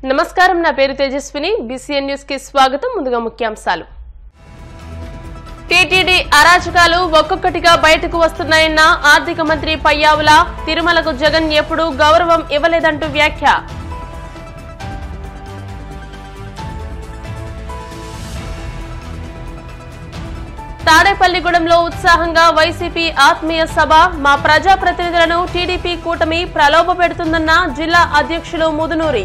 నమస్కారం నా పేరు తేజస్విని బీసీఎన్ న్యూస్ కి స్వాగతం ముందుగా ముఖ్యాంశాలు టీటీడీ అరాచకాలు ఒక్కొక్కటిగా బయటకు వస్తున్నాయన్న ఆర్థిక మంత్రి పయ్యావుల తిరుమలకు జగన్ ఎప్పుడూ గౌరవం ఇవ్వలేదంటూ వ్యాఖ్య తాడేపల్లిగూడెంలో ఉత్సాహంగా వైసీపీ ఆత్మీయ సభ మా ప్రజాప్రతినిధులను టీడీపీ కూటమి ప్రలోభ పెడుతుందన్న జిల్లా అధ్యక్షులు ముదునూరి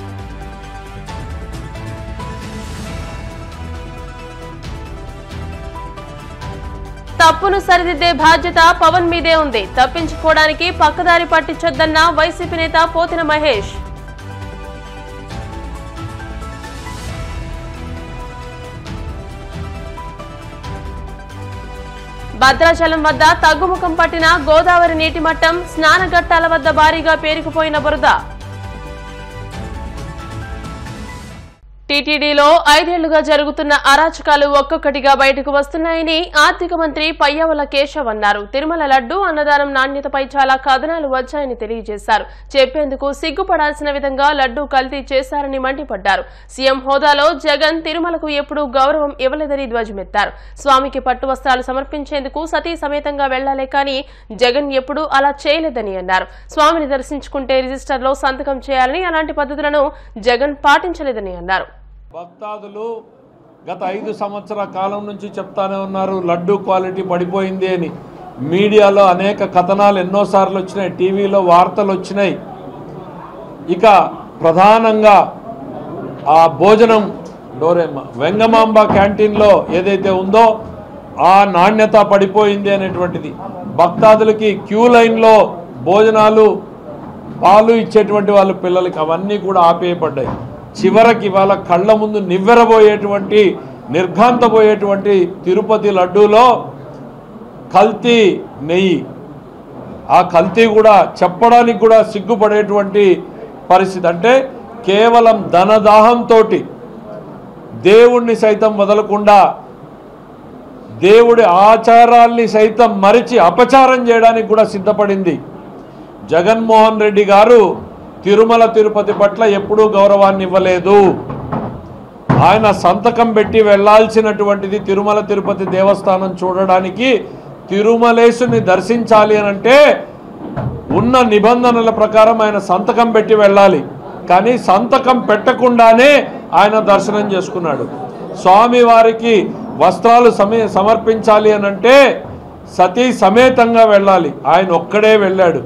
తప్పును సరిదిద్దే బాధ్యత పవన్ మీదే ఉంది తప్పించుకోవడానికి పక్కదారి పట్టించొద్దన్న వైసీపీ నేత పోతిన మహేష్ భద్రాచలం వద్ద తగ్గుముఖం పట్టిన గోదావరి నీటి మట్టం స్నానఘట్టాల వద్ద భారీగా పేరుకుపోయిన బురద టీటీడీలో ఐదేళ్లుగా జరుగుతున్న అరాచకాలు ఒక్కొక్కటిగా బయటకు వస్తున్నాయని ఆర్థిక మంత్రి పయ్యావుల కేశవ్ అన్నారు తిరుమల లడ్డు అన్నదానం నాణ్యతపై చాలా కథనాలు వచ్చాయని తెలియజేశారు చెప్పేందుకు సిగ్గుపడాల్సిన విధంగా లడ్డు కల్తీ చేశారని మండిపడ్డారు సీఎం హోదాలో జగన్ తిరుమలకు ఎప్పుడూ గౌరవం ఇవ్వలేదని ధ్వజమెత్తారు స్వామికి పట్టు వస్త్రాలు సమర్పించేందుకు సతీ సమేతంగా వెళ్లాలే కానీ జగన్ ఎప్పుడూ అలా చేయలేదని అన్నారు స్వామిని దర్శించుకుంటే రిజిస్టర్లో సంతకం చేయాలని అలాంటి పద్ధతులను జగన్ పాటించలేదని అన్నారు భక్తాదులు గత ఐదు సంవత్సరాల కాలం నుంచి చెప్తానే ఉన్నారు లడ్డు క్వాలిటీ పడిపోయింది అని మీడియాలో అనేక కథనాలు ఎన్నోసార్లు వచ్చినాయి టీవీలో వార్తలు వచ్చినాయి ఇక ప్రధానంగా ఆ భోజనం డోరేమ్మ వెంగమాంబ క్యాంటీన్లో ఏదైతే ఉందో ఆ నాణ్యత పడిపోయింది అనేటువంటిది భక్తాదులకి క్యూ లైన్లో భోజనాలు పాలు ఇచ్చేటువంటి వాళ్ళ పిల్లలకి అవన్నీ కూడా ఆపేయబడ్డాయి చివరికి వాళ్ళ కళ్ళ ముందు నివ్వెరబోయేటువంటి నిర్ఘాంతపోయేటువంటి తిరుపతి లడ్డూలో కల్తీ నెయ్యి ఆ కల్తీ కూడా చెప్పడానికి కూడా సిగ్గుపడేటువంటి పరిస్థితి అంటే కేవలం ధనదాహంతో దేవుణ్ణి సైతం వదలకుండా దేవుడి ఆచారాల్ని సైతం మరిచి అపచారం చేయడానికి కూడా సిద్ధపడింది జగన్మోహన్ రెడ్డి గారు తిరుమల తిరుపతి పట్ల ఎప్పుడూ గౌరవాన్ని ఇవ్వలేదు ఆయన సంతకం పెట్టి వెళ్ళాల్సినటువంటిది తిరుమల తిరుపతి దేవస్థానం చూడడానికి తిరుమలేశుని దర్శించాలి అని అంటే ఉన్న నిబంధనల ప్రకారం ఆయన సంతకం పెట్టి వెళ్ళాలి కానీ సంతకం పెట్టకుండానే ఆయన దర్శనం చేసుకున్నాడు స్వామివారికి వస్త్రాలు సమే సమర్పించాలి అని అంటే సతీ సమేతంగా వెళ్ళాలి ఆయన ఒక్కడే వెళ్ళాడు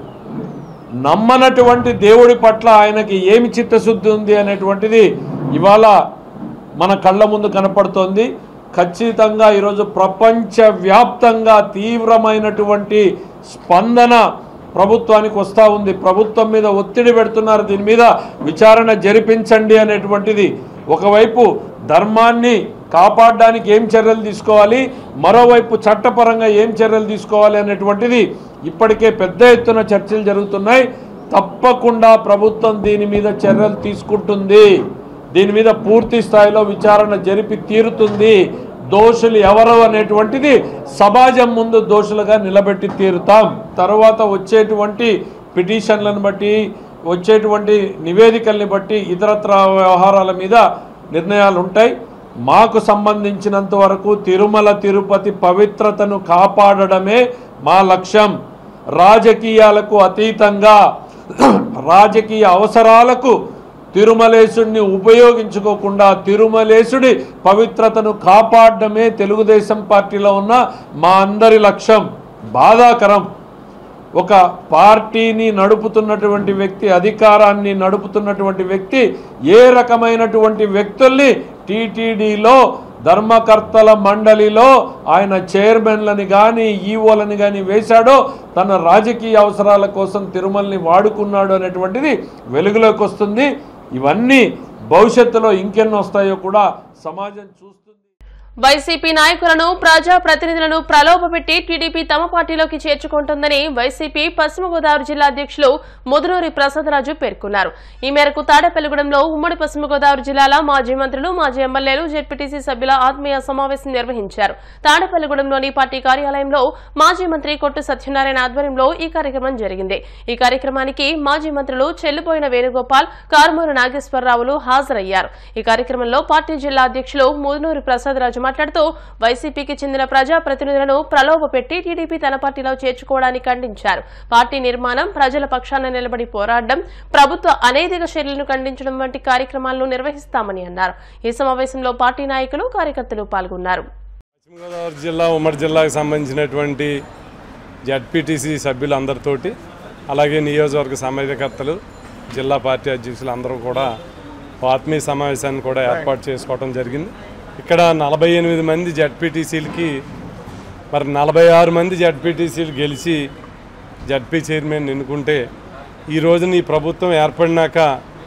నమ్మనటువంటి దేవుడి పట్ల ఆయనకి ఏమి చిత్తశుద్ధి ఉంది అనేటువంటిది ఇవాళ మన కళ్ళ ముందు కనపడుతోంది ఖచ్చితంగా ఈరోజు ప్రపంచవ్యాప్తంగా తీవ్రమైనటువంటి స్పందన ప్రభుత్వానికి వస్తూ ఉంది ప్రభుత్వం మీద ఒత్తిడి పెడుతున్నారు దీని మీద విచారణ జరిపించండి అనేటువంటిది ఒకవైపు ధర్మాన్ని కాపాడడానికి ఏం చర్యలు తీసుకోవాలి మరోవైపు చట్టపరంగా ఏం చర్యలు తీసుకోవాలి అనేటువంటిది ఇప్పటికే పెద్ద ఎత్తున చర్చలు జరుగుతున్నాయి తప్పకుండా ప్రభుత్వం దీని మీద చర్యలు తీసుకుంటుంది దీని మీద పూర్తి స్థాయిలో విచారణ జరిపి తీరుతుంది దోషులు ఎవరు అనేటువంటిది సమాజం ముందు దోషులుగా నిలబెట్టి తీరుతాం తర్వాత వచ్చేటువంటి పిటిషన్లను బట్టి వచ్చేటువంటి నివేదికల్ని బట్టి ఇతరత్ర వ్యవహారాల మీద నిర్ణయాలు ఉంటాయి మాకు సంబంధించినంత వరకు తిరుమల తిరుపతి పవిత్రతను కాపాడడమే మా లక్ష్యం రాజకీయాలకు అతీతంగా రాజకీయ అవసరాలకు తిరుమలేశుడిని ఉపయోగించుకోకుండా తిరుమలేశుడి పవిత్రతను కాపాడడమే తెలుగుదేశం పార్టీలో ఉన్న మా అందరి లక్ష్యం బాధాకరం ఒక పార్టీని నడుపుతున్నటువంటి వ్యక్తి అధికారాన్ని నడుపుతున్నటువంటి వ్యక్తి ఏ రకమైనటువంటి వ్యక్తుల్ని టీటీడీలో ధర్మకర్తల మండలిలో ఆయన చైర్మన్లని కానీ ఈఓలని కానీ వేశాడో తన రాజకీయ అవసరాల కోసం తిరుమలని వాడుకున్నాడు అనేటువంటిది వెలుగులోకి వస్తుంది ఇవన్నీ భవిష్యత్తులో ఇంకెన్ని వస్తాయో కూడా సమాజం చూస్తుంది వైసీపీ నాయకులను ప్రజా ప్రతినిధులను ప్రలోభపెట్టి టీడీపీ తమ పార్టీలోకి చేర్చుకుంటుందని వైసీపీ పశ్చిమ గోదావరి జిల్లా అధ్యక్షులు ముదునూరి ప్రసాదరాజు పేర్కొన్నారు ఈ మేరకు తాడేపల్లిగూడెంలో ఉమ్మడి పశ్చిమ గోదావరి జిల్లాల మాజీ మంత్రులు మాజీ ఎమ్మెల్యేలు జెడ్పీటీసీ సభ్యుల ఆత్మీయ సమావేశం నిర్వహించారు తాడేపల్లిగూడెంలోని పార్టీ కార్యాలయంలో మాజీ మంత్రి కొట్టు సత్యనారాయణ ఆధ్వర్యంలో ఈ కార్యక్రమం జరిగింది ఈ కార్యక్రమానికి మాజీ మంత్రులు చెల్లిపోయిన వేణుగోపాల్ కారుమూరు నాగేశ్వరరావులు హాజరయ్యారు ఈ కార్యక్రమంలో పార్టీ జిల్లా అధ్యక్షులు ముదునూరి ప్రసాదరాజు మాట్లాడుతూ వైసీపీకి చెందిన ప్రజా ప్రతినిధులను ప్రలోభపెట్టి టీడీపీ తన పార్టీలో చేర్చుకోవడాన్ని ఖండించారు పార్టీ నిర్మాణం ప్రజల పక్షాన నిలబడి పోరాడడం ప్రభుత్వ అనైతిక చర్యలను ఖండించడం వంటి కార్యక్రమాలను నిర్వహిస్తామని అన్నారు ఈ సమావేశంలో పార్టీ నాయకులు కార్యకర్తలు పాల్గొన్నారు పశ్చిమ గోదావరి జిల్లా ఉమ్మడి జిల్లాకు సంబంధించినటువంటి జడ్పీటీసీ సభ్యులందరితోటి అలాగే నియోజకవర్గ సమన్వయకర్తలు జిల్లా పార్టీ అధ్యక్షులు అందరూ కూడా ఓ ఆత్మీయ సమావేశాన్ని కూడా ఏర్పాటు చేసుకోవడం జరిగింది ఇక్కడ నలభై ఎనిమిది మంది జడ్పీటీసీలకి మరి నలభై ఆరు మంది జడ్పీటీసీలు గెలిచి జడ్పీ చైర్మన్ ఎన్నుకుంటే ఈ రోజున ఈ ప్రభుత్వం ఏర్పడినాక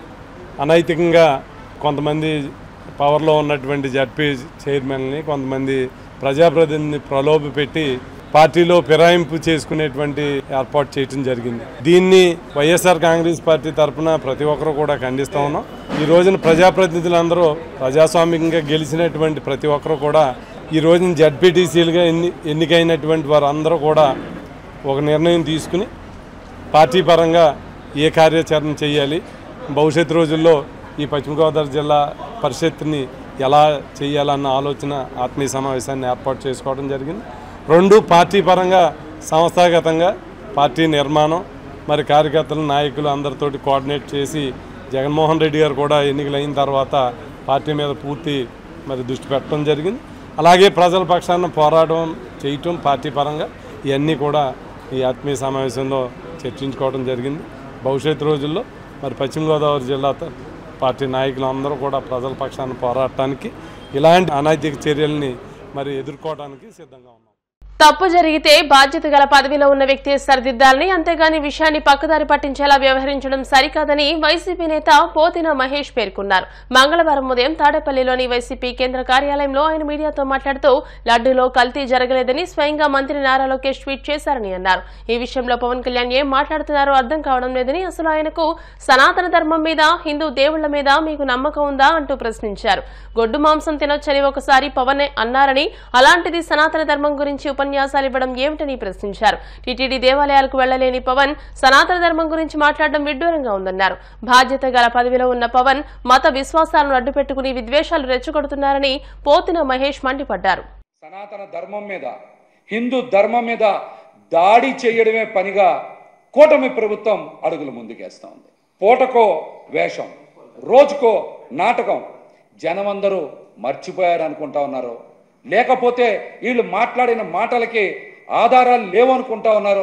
అనైతికంగా కొంతమంది పవర్లో ఉన్నటువంటి జడ్పీ చైర్మన్ని కొంతమంది ప్రజాప్రతినిధిని ప్రలోభ పెట్టి పార్టీలో ఫిరాయింపు చేసుకునేటువంటి ఏర్పాటు చేయడం జరిగింది దీన్ని వైఎస్ఆర్ కాంగ్రెస్ పార్టీ తరఫున ప్రతి ఒక్కరు కూడా ఖండిస్తూ ఉన్నాం ఈ రోజున ప్రజాప్రతినిధులందరూ ప్రజాస్వామికంగా గెలిచినటువంటి ప్రతి ఒక్కరు కూడా ఈ రోజున జడ్పీటీసీలుగా ఎన్ని ఎన్నికైనటువంటి వారందరూ కూడా ఒక నిర్ణయం తీసుకుని పార్టీ పరంగా ఏ కార్యాచరణ చేయాలి భవిష్యత్తు రోజుల్లో ఈ పశ్చిమ గోదావరి జిల్లా పరిషత్ని ఎలా చేయాలన్న ఆలోచన ఆత్మీయ సమావేశాన్ని ఏర్పాటు చేసుకోవడం జరిగింది రెండు పార్టీ పరంగా సంస్థాగతంగా పార్టీ నిర్మాణం మరి కార్యకర్తలు నాయకులు అందరితోటి కోఆర్డినేట్ చేసి జగన్మోహన్ రెడ్డి గారు కూడా ఎన్నికలైన తర్వాత పార్టీ మీద పూర్తి మరి దృష్టి పెట్టడం జరిగింది అలాగే ప్రజల పక్షాన పోరాటం చేయటం పార్టీ పరంగా ఇవన్నీ కూడా ఈ ఆత్మీయ సమావేశంలో చర్చించుకోవడం జరిగింది భవిష్యత్తు రోజుల్లో మరి పశ్చిమ గోదావరి జిల్లా త- పార్టీ నాయకులు అందరూ కూడా ప్రజల పక్షాన పోరాడటానికి ఇలాంటి అనైతిక చర్యల్ని మరి ఎదుర్కోవడానికి సిద్ధంగా ఉన్నాం తప్పు జరిగితే బాధ్యత గల పదవిలో ఉన్న వ్యక్తి సరిదిద్దాలని అంతేగాని విషయాన్ని పక్కదారి పట్టించేలా వ్యవహరించడం సరికాదని వైసీపీ నేత పోతిన మహేష్ పేర్కొన్నారు మంగళవారం ఉదయం తాడేపల్లిలోని వైసీపీ కేంద్ర కార్యాలయంలో ఆయన మీడియాతో మాట్లాడుతూ లడ్డూలో కల్తీ జరగలేదని స్వయంగా మంత్రి నారా లోకేష్ ట్వీట్ చేశారని అన్నారు ఈ విషయంలో పవన్ కళ్యాణ్ ఏం మాట్లాడుతున్నారో అర్థం కావడం లేదని అసలు ఆయనకు సనాతన ధర్మం మీద హిందూ దేవుళ్ల మీద మీకు నమ్మకం ఉందా అంటూ ప్రశ్నించారు గొడ్డు మాంసం తినొచ్చని ఒకసారి పవన్ అన్నారని అలాంటిది సనాతన ధర్మం గురించి ఉపన్యాసాలు ఇవ్వడం ఏమిటని ప్రశ్నించారు టీటీడీ దేవాలయాలకు వెళ్లలేని పవన్ సనాతన ధర్మం గురించి మాట్లాడడం విడ్డూరంగా ఉందన్నారు బాధ్యత గల పదవిలో ఉన్న పవన్ మత విశ్వాసాలను అడ్డుపెట్టుకుని విద్వేషాలు రెచ్చగొడుతున్నారని పోతిన మహేష్ మండిపడ్డారు సనాతన ధర్మం మీద హిందూ ధర్మం మీద దాడి చేయడమే పనిగా కూటమి ప్రభుత్వం అడుగులు ముందుకేస్తా ఉంది పూటకో వేషం రోజుకో నాటకం జనమందరూ మర్చిపోయారు అనుకుంటా ఉన్నారు లేకపోతే వీళ్ళు మాట్లాడిన మాటలకి ఆధారాలు లేవనుకుంటా ఉన్నారు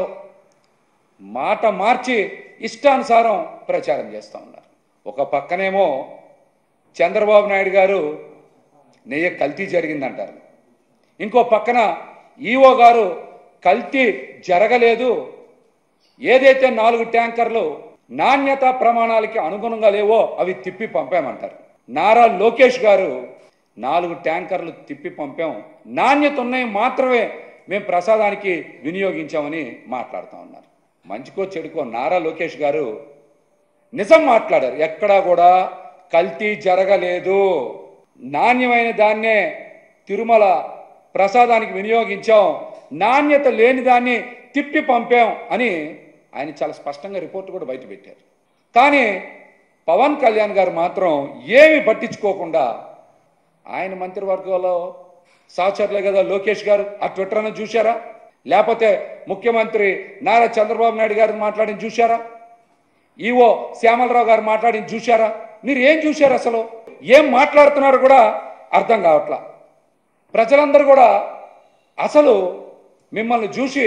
మాట మార్చి ఇష్టానుసారం ప్రచారం చేస్తూ ఉన్నారు ఒక పక్కనేమో చంద్రబాబు నాయుడు గారు నెయ్యి కల్తీ జరిగిందంటారు ఇంకో పక్కన ఈఓ గారు కల్తీ జరగలేదు ఏదైతే నాలుగు ట్యాంకర్లు నాణ్యత ప్రమాణాలకి అనుగుణంగా లేవో అవి తిప్పి పంపామంటారు నారా లోకేష్ గారు నాలుగు ట్యాంకర్లు తిప్పి పంపాం నాణ్యత ఉన్నాయి మాత్రమే మేము ప్రసాదానికి వినియోగించామని మాట్లాడుతూ ఉన్నారు మంచికో చెడుకో నారా లోకేష్ గారు నిజం మాట్లాడారు ఎక్కడా కూడా కల్తీ జరగలేదు నాణ్యమైన దాన్నే తిరుమల ప్రసాదానికి వినియోగించాం నాణ్యత లేని దాన్ని తిప్పి పంపాం అని ఆయన చాలా స్పష్టంగా రిపోర్ట్ కూడా బయట పెట్టారు కానీ పవన్ కళ్యాణ్ గారు మాత్రం ఏమి పట్టించుకోకుండా ఆయన మంత్రివర్గంలో సహచరులే కదా లోకేష్ గారు ఆ ట్విట్టర్ అన్న చూశారా లేకపోతే ముఖ్యమంత్రి నారా చంద్రబాబు నాయుడు గారు మాట్లాడిన చూశారా ఈవో శ్యామలరావు గారు మాట్లాడింది చూశారా మీరు ఏం చూశారు అసలు ఏం మాట్లాడుతున్నారో కూడా అర్థం కావట్లా ప్రజలందరూ కూడా అసలు మిమ్మల్ని చూసి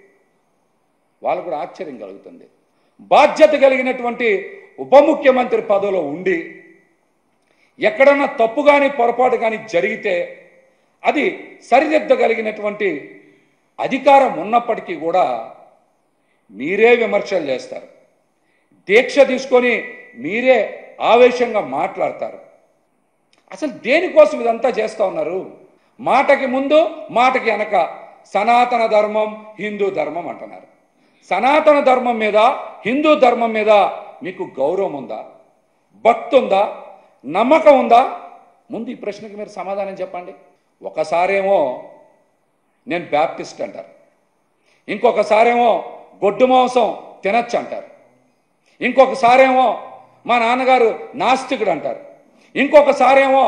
వాళ్ళు కూడా ఆశ్చర్యం కలుగుతుంది బాధ్యత కలిగినటువంటి ఉప ముఖ్యమంత్రి పదవిలో ఉండి ఎక్కడన్నా తప్పు కానీ పొరపాటు కానీ జరిగితే అది సరిదిద్దగలిగినటువంటి అధికారం ఉన్నప్పటికీ కూడా మీరే విమర్శలు చేస్తారు దీక్ష తీసుకొని మీరే ఆవేశంగా మాట్లాడతారు అసలు దేనికోసం ఇదంతా చేస్తూ ఉన్నారు మాటకి ముందు మాటకి వెనక సనాతన ధర్మం హిందూ ధర్మం అంటున్నారు సనాతన ధర్మం మీద హిందూ ధర్మం మీద మీకు గౌరవం ఉందా భక్తి ఉందా నమ్మకం ఉందా ముందు ఈ ప్రశ్నకి మీరు సమాధానం చెప్పండి ఒకసారేమో నేను బ్యాప్టిస్ట్ అంటారు ఇంకొకసారేమో గొడ్డు మాంసం తినచ్చు అంటారు ఇంకొకసారేమో మా నాన్నగారు నాస్తికుడు అంటారు ఇంకొకసారేమో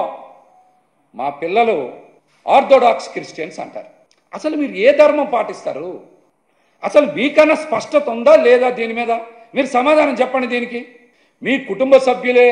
మా పిల్లలు ఆర్థోడాక్స్ క్రిస్టియన్స్ అంటారు అసలు మీరు ఏ ధర్మం పాటిస్తారు అసలు మీకన్నా స్పష్టత ఉందా లేదా దీని మీద మీరు సమాధానం చెప్పండి దీనికి మీ కుటుంబ సభ్యులే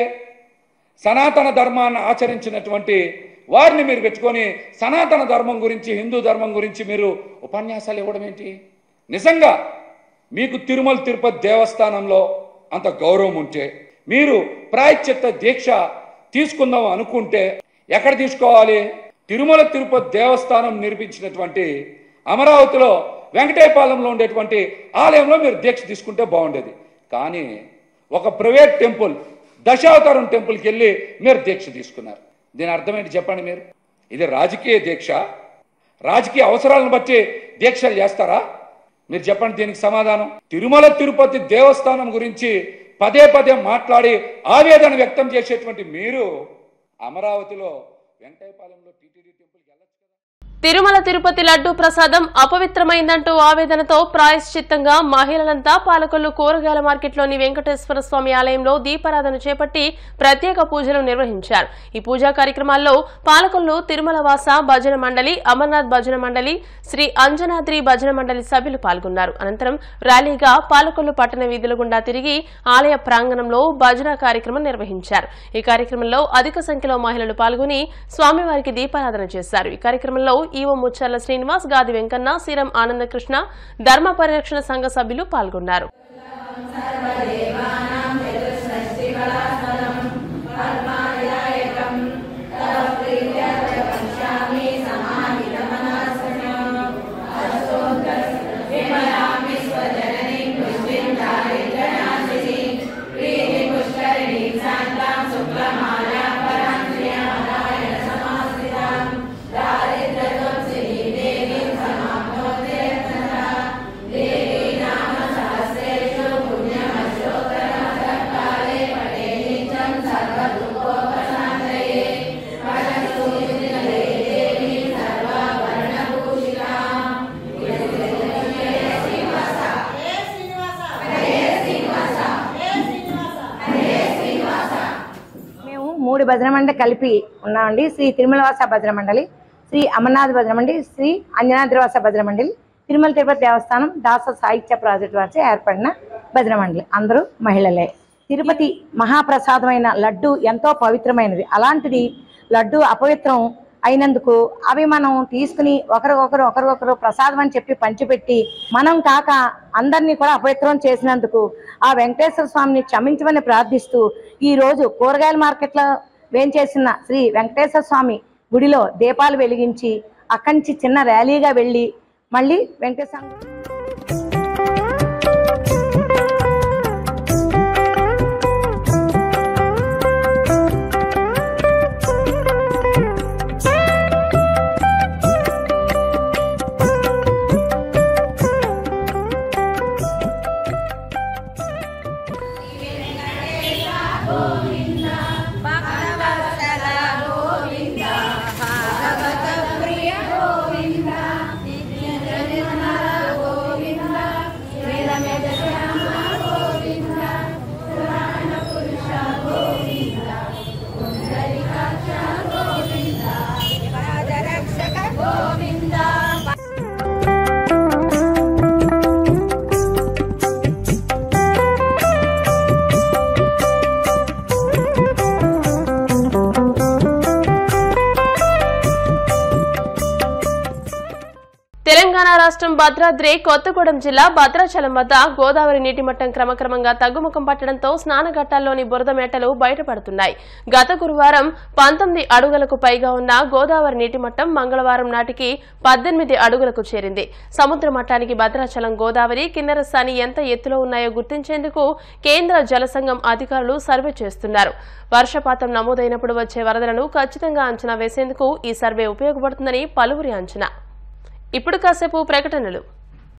సనాతన ధర్మాన్ని ఆచరించినటువంటి వారిని మీరు పెట్టుకొని సనాతన ధర్మం గురించి హిందూ ధర్మం గురించి మీరు ఉపన్యాసాలు ఇవ్వడం ఏంటి నిజంగా మీకు తిరుమల తిరుపతి దేవస్థానంలో అంత గౌరవం ఉంటే మీరు ప్రాయశ్చిత్త దీక్ష తీసుకుందాం అనుకుంటే ఎక్కడ తీసుకోవాలి తిరుమల తిరుపతి దేవస్థానం నిర్మించినటువంటి అమరావతిలో వెంకటేపాలెంలో ఉండేటువంటి ఆలయంలో మీరు దీక్ష తీసుకుంటే బాగుండేది కానీ ఒక ప్రైవేట్ టెంపుల్ దశావతారం టెంపుల్కి వెళ్ళి మీరు దీక్ష తీసుకున్నారు దీని అర్థం ఏంటి చెప్పండి మీరు ఇది రాజకీయ దీక్ష రాజకీయ అవసరాలను బట్టి దీక్షలు చేస్తారా మీరు చెప్పండి దీనికి సమాధానం తిరుమల తిరుపతి దేవస్థానం గురించి పదే పదే మాట్లాడి ఆవేదన వ్యక్తం చేసేటువంటి మీరు అమరావతిలో వెంకటేపాలెంలో టీటీడీ టెంపుల్కి వెళ్ళొచ్చు కదా తిరుమల తిరుపతి లడ్డూ ప్రసాదం అపవిత్రమైందంటూ ఆవేదనతో ప్రాయశ్చిత్తంగా మహిళలంతా పాలకొల్లు కూరగాయల మార్కెట్లోని వెంకటేశ్వర స్వామి ఆలయంలో దీపారాధన చేపట్టి ప్రత్యేక పూజలు నిర్వహించారు ఈ పూజా కార్యక్రమాల్లో పాలకొల్లు తిరుమల వాస భజన మండలి అమర్నాథ్ భజన మండలి శ్రీ అంజనాద్రి భజన మండలి సభ్యులు పాల్గొన్నారు అనంతరం ర్యాలీగా పాలకొల్లు పట్టణ వీధుల గుండా తిరిగి ఆలయ ప్రాంగణంలో భజన కార్యక్రమం నిర్వహించారు ఈ కార్యక్రమంలో అధిక సంఖ్యలో మహిళలు పాల్గొని స్వామివారికి దీపారాధన చేశారు ఈ కార్యక్రమంలో ఈవో ముచ్చర్ల శ్రీనివాస్ గాది వెంకన్న సీరం ఆనందకృష్ణ ధర్మ పరిరక్షణ సంఘ సభ్యులు పాల్గొన్నారు మేము మూడు భజన మండలి కలిపి ఉన్నామండి శ్రీ తిరుమలవాస భజన మండలి శ్రీ అమర్నాథ్ భజన మండలి శ్రీ అంజనాద్రివాస భజన మండలి తిరుమల తిరుపతి దేవస్థానం దాస సాహిత్య ప్రాజెక్ట్ వారిచే ఏర్పడిన భజన మండలి అందరూ మహిళలే తిరుపతి మహాప్రసాదమైన లడ్డు ఎంతో పవిత్రమైనది అలాంటిది లడ్డు అపవిత్రం అయినందుకు అవి మనం తీసుకుని ఒకరికొకరు ఒకరికొకరు ప్రసాదం అని చెప్పి పంచిపెట్టి మనం కాక అందరినీ కూడా అపవిత్రం చేసినందుకు ఆ వెంకటేశ్వర స్వామిని క్షమించమని ప్రార్థిస్తూ ఈ రోజు కూరగాయల మార్కెట్లో వేంచేసిన శ్రీ వెంకటేశ్వర స్వామి గుడిలో దీపాలు వెలిగించి అక్కడి నుంచి చిన్న ర్యాలీగా వెళ్ళి మళ్ళీ వెంకటేశ్వర స్వామి గోవింద రాష్ట్రం భద్రాద్రి కొత్తగూడెం జిల్లా భద్రాచలం వద్ద గోదావరి నీటి మట్టం క్రమక్రమంగా తగ్గుముఖం పట్టడంతో స్నానఘట్టాల్లోని బురద మేటలు బయటపడుతున్నాయి గత గురువారం పంతొమ్మిది అడుగులకు పైగా ఉన్న గోదావరి నీటి మట్టం మంగళవారం నాటికి పద్దెనిమిది అడుగులకు చేరింది సముద్ర మట్టానికి భద్రాచలం గోదావరి కిన్నెరసాని ఎంత ఎత్తులో ఉన్నాయో గుర్తించేందుకు కేంద్ర జలసంఘం అధికారులు సర్వే చేస్తున్నారు వర్షపాతం నమోదైనప్పుడు వచ్చే వరదలను ఖచ్చితంగా అంచనా వేసేందుకు ఈ సర్వే ఉపయోగపడుతుందని పలువురి అంచనా ఇప్పుడు కాసేపు ప్రకటనలు